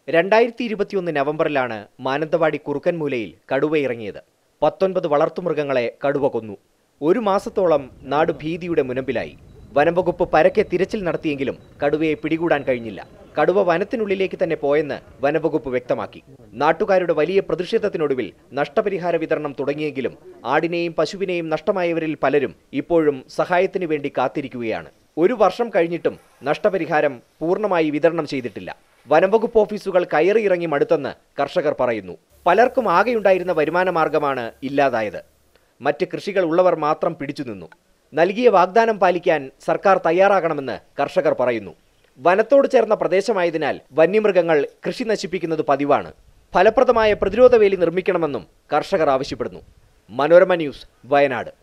രണ്ടായിരത്തി ഇരുപത്തിയൊന്ന് നവംബറിലാണ് മാനന്തവാടി കുറുക്കൻമൂലയിൽ കടുവ ഇറങ്ങിയത് പത്തൊൻപത് വളർത്തുമൃഗങ്ങളെ കടുവ കൊന്നു ഒരു മാസത്തോളം നാട് ഭീതിയുടെ മുനമ്പിലായി വനംവകുപ്പ് പരക്കെ തിരച്ചിൽ നടത്തിയെങ്കിലും കടുവയെ പിടികൂടാൻ കഴിഞ്ഞില്ല കടുവ വനത്തിനുള്ളിലേക്ക് തന്നെ പോയെന്ന് വനംവകുപ്പ് വ്യക്തമാക്കി നാട്ടുകാരുടെ വലിയ പ്രതിഷേധത്തിനൊടുവിൽ നഷ്ടപരിഹാര വിതരണം തുടങ്ങിയെങ്കിലും ആടിനെയും പശുവിനെയും നഷ്ടമായവരിൽ പലരും ഇപ്പോഴും സഹായത്തിനു വേണ്ടി കാത്തിരിക്കുകയാണ് ഒരു വർഷം കഴിഞ്ഞിട്ടും നഷ്ടപരിഹാരം പൂർണ്ണമായി വിതരണം ചെയ്തിട്ടില്ല വനംവകുപ്പ് ഓഫീസുകൾ കയറിയിറങ്ങി മടുത്തെന്ന് കർഷകർ പറയുന്നു പലർക്കും ആകെയുണ്ടായിരുന്ന വരുമാന മാർഗമാണ് ഇല്ലാതായത് മറ്റ് കൃഷികൾ ഉള്ളവർ മാത്രം പിടിച്ചുനിന്നു നൽകിയ വാഗ്ദാനം പാലിക്കാൻ സർക്കാർ തയ്യാറാകണമെന്ന് കർഷകർ പറയുന്നു വനത്തോട് ചേർന്ന പ്രദേശമായതിനാൽ വന്യമൃഗങ്ങൾ കൃഷി നശിപ്പിക്കുന്നത് പതിവാണ് ഫലപ്രദമായ പ്രതിരോധ വേലി നിർമ്മിക്കണമെന്നും കർഷകർ ആവശ്യപ്പെടുന്നു മനോരമ ന്യൂസ് വയനാട്